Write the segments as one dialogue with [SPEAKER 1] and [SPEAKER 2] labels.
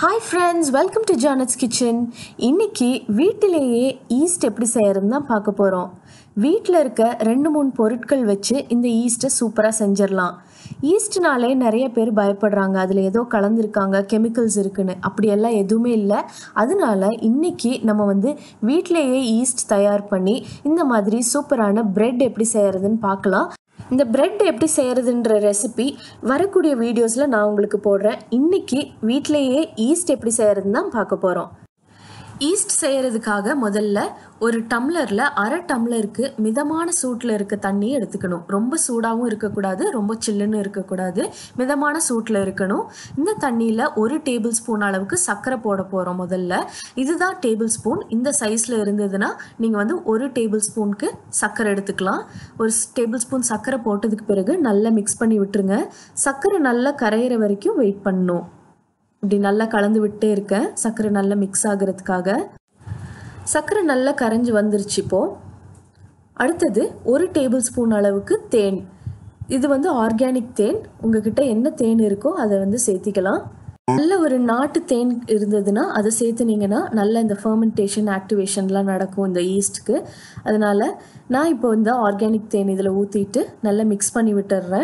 [SPEAKER 1] hi friends welcome to Janet's kitchen இன்னைக்கு வீட்டிலேயே east எப்படி செய்யறதுன்னு தான் பார்க்க போகிறோம் வீட்டில் இருக்க ரெண்டு மூணு பொருட்கள் வச்சு இந்த ஈஸ்ட்டை சூப்பராக செஞ்சிடலாம் ஈஸ்ட்னாலே நிறைய பேர் பயப்படுறாங்க அதில் ஏதோ கலந்துருக்காங்க கெமிக்கல்ஸ் இருக்குன்னு அப்படியெல்லாம் எதுவுமே இல்லை அதனால இன்னைக்கு நம்ம வந்து வீட்டிலேயே ஈஸ்ட் தயார் பண்ணி இந்த மாதிரி சூப்பரான பிரெட் எப்படி செய்யறதுன்னு பார்க்கலாம் இந்த பிரெட் எப்படி செய்கிறதுன்ற ரெசிபி வரக்கூடிய வீடியோஸில் நான் உங்களுக்கு போடுறேன் இன்னைக்கு வீட்டிலேயே ஈஸ்ட் எப்படி செய்கிறதுன்னு தான் பார்க்க போகிறோம் ஈஸ்ட் செய்கிறதுக்காக முதல்ல ஒரு டம்ளரில் அரை டம்ளருக்கு மிதமான சூட்டில் இருக்க தண்ணியை எடுத்துக்கணும் ரொம்ப சூடாகவும் இருக்கக்கூடாது ரொம்ப சில்லுன்னு இருக்கக்கூடாது மிதமான சூட்டில் இருக்கணும் இந்த தண்ணியில் ஒரு டேபிள் ஸ்பூன் அளவுக்கு சர்க்கரை போட போகிறோம் முதல்ல இதுதான் டேபிள் ஸ்பூன் இந்த சைஸில் இருந்ததுன்னா நீங்கள் வந்து ஒரு டேபிள் ஸ்பூனுக்கு சர்க்கரை எடுத்துக்கலாம் ஒரு டேபிள் ஸ்பூன் சர்க்கரை போட்டதுக்கு பிறகு நல்லா மிக்ஸ் பண்ணி விட்டுருங்க சர்க்கரை நல்லா கரையிற வரைக்கும் வெயிட் பண்ணணும் இப்படி நல்லா கலந்து விட்டே இருக்கேன் சர்க்கரை நல்லா மிக்ஸ் ஆகிறதுக்காக சர்க்கரை நல்லா கரைஞ்சி வந்துருச்சு இப்போது அடுத்தது ஒரு டேபிள் ஸ்பூன் அளவுக்கு தேன் இது வந்து ஆர்கானிக் தேன் உங்ககிட்ட என்ன தேன் இருக்கோ அதை வந்து சேர்த்திக்கலாம் நல்ல ஒரு நாட்டு தேன் இருந்ததுன்னா அதை சேர்த்துனீங்கன்னா நல்ல இந்த ஃபர்மெண்டேஷன் ஆக்டிவேஷன்லாம் நடக்கும் இந்த ஈஸ்ட்டுக்கு அதனால் நான் இப்போ இந்த ஆர்கானிக் தேன் இதில் ஊற்றிட்டு நல்லா மிக்ஸ் பண்ணி விட்டுடுறேன்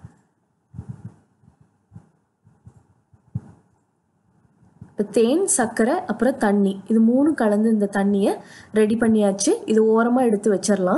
[SPEAKER 1] இப்போ தேன் சர்க்கரை அப்புறம் தண்ணி இது மூணு கலந்து இந்த தண்ணியை ரெடி பண்ணியாச்சு இது ஓரமாக எடுத்து வச்சிடலாம்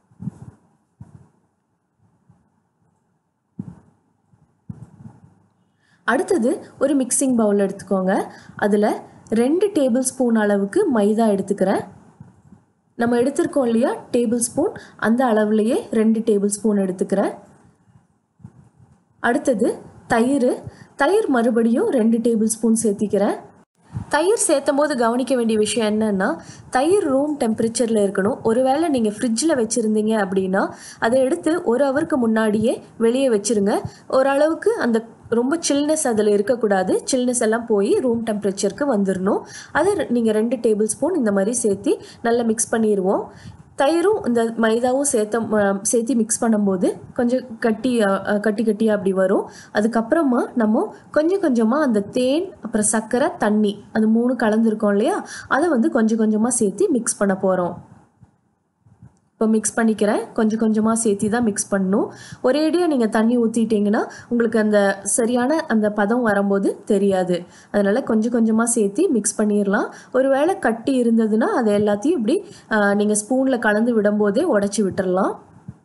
[SPEAKER 1] அடுத்தது ஒரு மிக்சிங் பவுல் எடுத்துக்கோங்க அதில் ரெண்டு டேபிள் ஸ்பூன் அளவுக்கு மைதா எடுத்துக்கிறேன் நம்ம எடுத்திருக்கோம் இல்லையா டேபிள் ஸ்பூன் அந்த அளவுலையே ரெண்டு டேபிள் ஸ்பூன் எடுத்துக்கிறேன் அடுத்தது தயிர் தயிர் மறுபடியும் ரெண்டு டேபிள் ஸ்பூன் சேர்த்திக்கிறேன் தயிர் சேர்த்தும் போது கவனிக்க வேண்டிய விஷயம் என்னன்னா தயிர் ரூம் டெம்பரேச்சரில் இருக்கணும் ஒருவேளை நீங்கள் ஃப்ரிட்ஜில் வச்சுருந்தீங்க அப்படின்னா அதை எடுத்து ஒரு ஹவருக்கு முன்னாடியே வெளியே வச்சுருங்க ஓரளவுக்கு அந்த ரொம்ப சில்னஸ் அதில் இருக்கக்கூடாது சில்னஸ் எல்லாம் போய் ரூம் டெம்பரேச்சருக்கு வந்துடணும் அதை நீங்கள் ரெண்டு டேபிள் ஸ்பூன் இந்த மாதிரி சேர்த்து நல்லா மிக்ஸ் பண்ணிடுவோம் தயிரும் இந்த மைதாவும் சேர்த்த சேர்த்து மிக்ஸ் பண்ணும்போது கொஞ்சம் கட்டி கட்டி கட்டியாக அப்படி வரும் அதுக்கப்புறமா நம்ம கொஞ்சம் கொஞ்சமாக அந்த தேன் அப்புறம் சர்க்கரை தண்ணி அது மூணு கலந்துருக்கோம் இல்லையா அதை வந்து கொஞ்சம் கொஞ்சமாக சேர்த்து மிக்ஸ் பண்ண போகிறோம் இப்போ மிக்ஸ் பண்ணிக்கிறேன் கொஞ்சம் கொஞ்சமாக சேர்த்து தான் மிக்ஸ் பண்ணணும் ஒரேடியாக நீங்கள் தண்ணி ஊற்றிட்டிங்கன்னா உங்களுக்கு அந்த சரியான அந்த பதம் வரும்போது தெரியாது அதனால் கொஞ்சம் கொஞ்சமாக சேர்த்து மிக்ஸ் பண்ணிடலாம் ஒருவேளை கட்டி இருந்ததுன்னா அதை எல்லாத்தையும் இப்படி நீங்கள் ஸ்பூனில் கலந்து விடும்போதே உடச்சி விட்டுடலாம்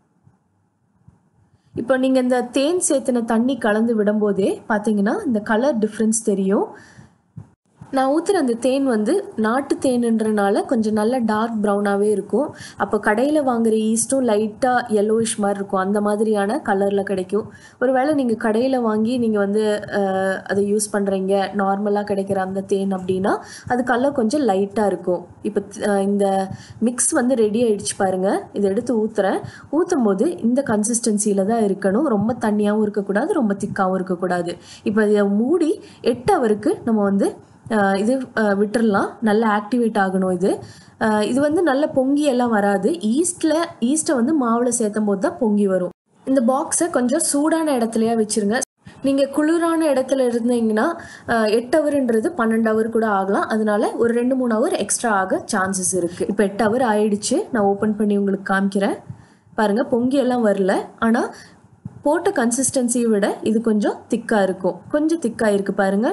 [SPEAKER 1] இப்போ நீங்கள் இந்த தேன் சேர்த்துன தண்ணி கலந்து விடும்போதே பார்த்தீங்கன்னா இந்த கலர் டிஃப்ரென்ஸ் தெரியும் நான் ஊற்றுற அந்த தேன் வந்து நாட்டு தேனுன்றனால கொஞ்சம் நல்ல டார்க் ப்ரௌனாகவே இருக்கும் அப்போ கடையில் வாங்குற ஈஸ்ட்டும் லைட்டாக எல்லோயிஷ் மாதிரி இருக்கும் அந்த மாதிரியான கலரில் கிடைக்கும் ஒருவேளை நீங்கள் கடையில் வாங்கி நீங்கள் வந்து அதை யூஸ் பண்ணுறீங்க நார்மலாக கிடைக்கிற அந்த தேன் அப்படின்னா அது கலர் கொஞ்சம் லைட்டாக இருக்கும் இப்போ இந்த மிக்ஸ் வந்து ரெடி ஆகிடுச்சு பாருங்கள் இதை எடுத்து ஊற்றுறேன் ஊற்றும் போது இந்த கன்சிஸ்டன்சியில் தான் இருக்கணும் ரொம்ப தண்ணியாகவும் இருக்கக்கூடாது ரொம்ப திக்காகவும் இருக்கக்கூடாது இப்போ இதை மூடி எட்டு அவருக்கு நம்ம வந்து இது விட்டுறலாம் நல்லா ஆக்டிவேட் ஆகணும் இது இது வந்து நல்ல பொங்கி எல்லாம் வராது ஈஸ்டில் ஈஸ்ட்டை வந்து மாவில் சேர்த்தும் போது தான் பொங்கி வரும் இந்த பாக்ஸை கொஞ்சம் சூடான இடத்துலையா வச்சுருங்க நீங்கள் குளிரான இடத்துல இருந்தீங்கன்னா எட்டு ஹவருன்றது பன்னெண்டு ஹவர் கூட ஆகலாம் அதனால ஒரு ரெண்டு மூணு ஹவர் எக்ஸ்ட்ரா ஆக சான்சஸ் இருக்குது இப்போ எட்டு ஹவர் ஆயிடுச்சு நான் ஓப்பன் பண்ணி உங்களுக்கு காமிக்கிறேன் பாருங்கள் பொங்கி எல்லாம் வரல ஆனால் போட்ட கன்சிஸ்டன்சியை விட இது கொஞ்சம் திக்காக இருக்கும் கொஞ்சம் திக்காக இருக்குது பாருங்கள்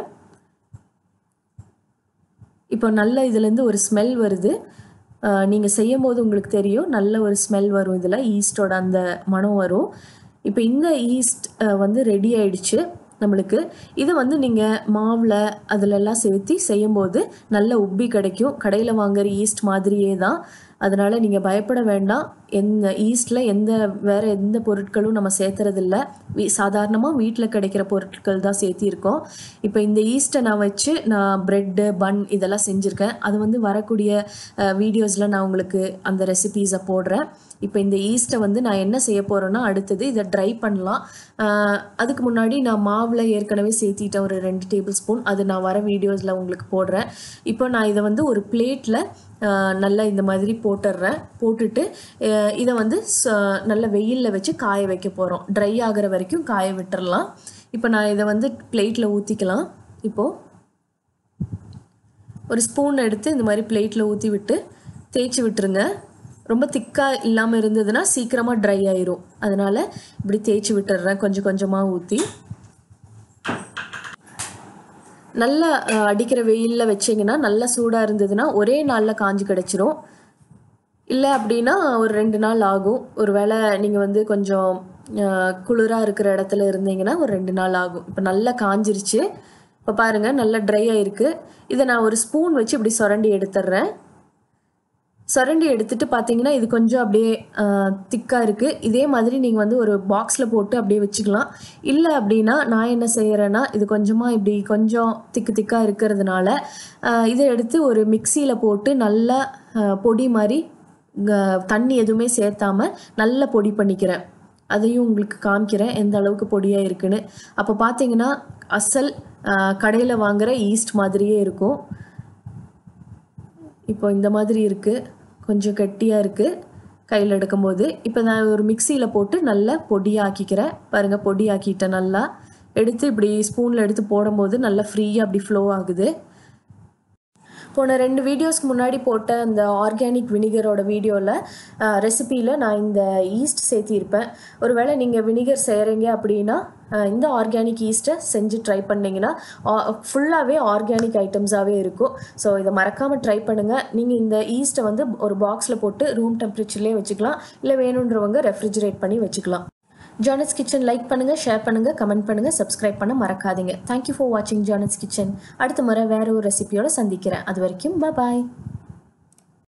[SPEAKER 1] இப்போ நல்ல இதுலேருந்து ஒரு ஸ்மெல் வருது நீங்கள் செய்யும் போது உங்களுக்கு தெரியும் நல்ல ஒரு ஸ்மெல் வரும் இதில் ஈஸ்டோட அந்த மனம் வரும் இப்போ இந்த ஈஸ்ட் வந்து ரெடி ஆயிடுச்சு நம்மளுக்கு இதை வந்து நீங்கள் மாவில் அதிலெல்லாம் சேர்த்து செய்யும்போது நல்ல உப்பி கிடைக்கும் கடையில் வாங்குற ஈஸ்ட் மாதிரியே தான் அதனால் நீங்கள் பயப்பட வேண்டாம் எந்த ஈஸ்டில் எந்த வேறு எந்த பொருட்களும் நம்ம சேர்த்துறதில்ல வீ சாதாரணமாக வீட்டில் கிடைக்கிற பொருட்கள் தான் சேர்த்திருக்கோம் இப்போ இந்த ஈஸ்ட்டை நான் வச்சு நான் ப்ரெட்டு பன் இதெல்லாம் செஞ்சுருக்கேன் அது வந்து வரக்கூடிய வீடியோஸில் நான் உங்களுக்கு அந்த ரெசிபீஸை போடுறேன் இப்போ இந்த ஈஸ்ட்டை வந்து நான் என்ன செய்ய போகிறேன்னா அடுத்தது இதை ட்ரை பண்ணலாம் அதுக்கு முன்னாடி நான் மாவில் ஏற்கனவே சேர்த்திட்டேன் ஒரு ரெண்டு டேபிள் ஸ்பூன் அது நான் வர வீடியோஸில் உங்களுக்கு போடுறேன் இப்போ நான் இதை வந்து ஒரு பிளேட்டில் நல்லா இந்த மாதிரி போட்டுடுறேன் போட்டுட்டு இதை வந்து நல்ல வெயிலில் வச்சு காய வைக்க போகிறோம் ட்ரை ஆகிற வரைக்கும் காய விட்டுறலாம் இப்போ நான் இதை வந்து பிளேட்டில் ஊற்றிக்கலாம் இப்போது ஒரு ஸ்பூன் எடுத்து இந்த மாதிரி பிளேட்டில் ஊற்றி விட்டு தேய்ச்சி விட்டுருங்க ரொம்ப திக்காக இல்லாமல் இருந்ததுன்னா சீக்கிரமாக ட்ரை ஆயிரும் அதனால் இப்படி தேய்ச்சி விட்டுடுறேன் கொஞ்சம் கொஞ்சமாக ஊற்றி நல்லா அஹ், அடிக்கிற வெயிலில் வச்சிங்கன்னா நல்லா சூடாக இருந்ததுன்னா ஒரே நாளில் காஞ்சு கிடச்சிரும் இல்லை அப்படின்னா ஒரு ரெண்டு நாள் ஆகும் ஒருவேளை நீங்கள் வந்து கொஞ்சம் குளிராக இருக்கிற இடத்துல இருந்தீங்கன்னா ஒரு ரெண்டு நாள் ஆகும் இப்போ நல்லா காஞ்சிருச்சு இப்போ பாருங்கள் நல்லா ட்ரை ஆயிருக்கு இதை நான் ஒரு ஸ்பூன் வச்சு இப்படி சுரண்டி எடுத்துடுறேன் சுரண்டி எடுத்துட்டு பார்த்தீங்கன்னா இது கொஞ்சம் அப்படியே திக்காக இருக்குது இதே மாதிரி நீங்கள் வந்து ஒரு பாக்ஸில் போட்டு அப்படியே வச்சுக்கலாம் இல்லை அப்படின்னா நான் என்ன செய்கிறேன்னா இது கொஞ்சமாக இப்படி கொஞ்சம் திக்கு திக்காக இருக்கிறதுனால ஆஹ் இதை எடுத்து ஒரு மிக்சியில் போட்டு நல்லா ஆஹ் பொடி மாதிரி க- தண்ணி எதுவுமே சேர்த்தாம நல்லா பொடி பண்ணிக்கிறேன் அதையும் உங்களுக்கு காமிக்கிறேன் எந்த அளவுக்கு பொடியாக இருக்குன்னு அப்போ பார்த்தீங்கன்னா அசல் கடையில் வாங்குற ஈஸ்ட் மாதிரியே இருக்கும் இப்போ இந்த மாதிரி இருக்குது கொஞ்சம் கெட்டியாக இருக்குது கையில் எடுக்கும்போது இப்போ நான் ஒரு மிக்சியில் போட்டு நல்லா பொடியாக்கிக்கிறேன் பாருங்கள் பொடியாக்கிட்டேன் நல்லா எடுத்து இப்படி ஸ்பூனில் எடுத்து போடும்போது நல்லா ஃப்ரீயாக அப்படி ஃப்ளோ ஆகுது போன ரெண்டு வீடியோஸ்க்கு முன்னாடி போட்ட அந்த ஆர்கானிக் வினிகரோட வீடியோவில் ரெசிப்பியில் நான் இந்த ஈஸ்ட் சேர்த்திருப்பேன் ஒருவேளை நீங்கள் வினிகர் செய்கிறீங்க அப்படின்னா அஹ், இந்த ஆர்கானிக் ஈஸ்ட்டை செஞ்சு ட்ரை பண்ணிங்கன்னா ஃபுல்லாகவே ஆர்கானிக் ஐட்டம்ஸாகவே இருக்கும் ஸோ இதை மறக்காமல் ட்ரை பண்ணுங்கள் நீங்கள் இந்த ஈஸ்ட்டை வந்து ஒரு பாக்ஸில் போட்டு ரூம் டெம்பரேச்சர்லேயே வச்சுக்கலாம் இல்லை வேணுன்றவங்க ரெஃப்ரிஜரேட் பண்ணி வச்சுக்கலாம் ஜானஸ் கிச்சன் லைக் பண்ணுங்கள் ஷேர் பண்ணுங்கள் கமெண்ட் பண்ணுங்கள் சப்ஸ்கிரைப் பண்ண மறக்காதீங்க தேங்க்யூ ஃபார் வாட்சிங் ஜானஸ் கிச்சன் அடுத்த முறை வேற ஒரு ரெசிபியோட சந்திக்கிறேன் அது வரைக்கும் பாய்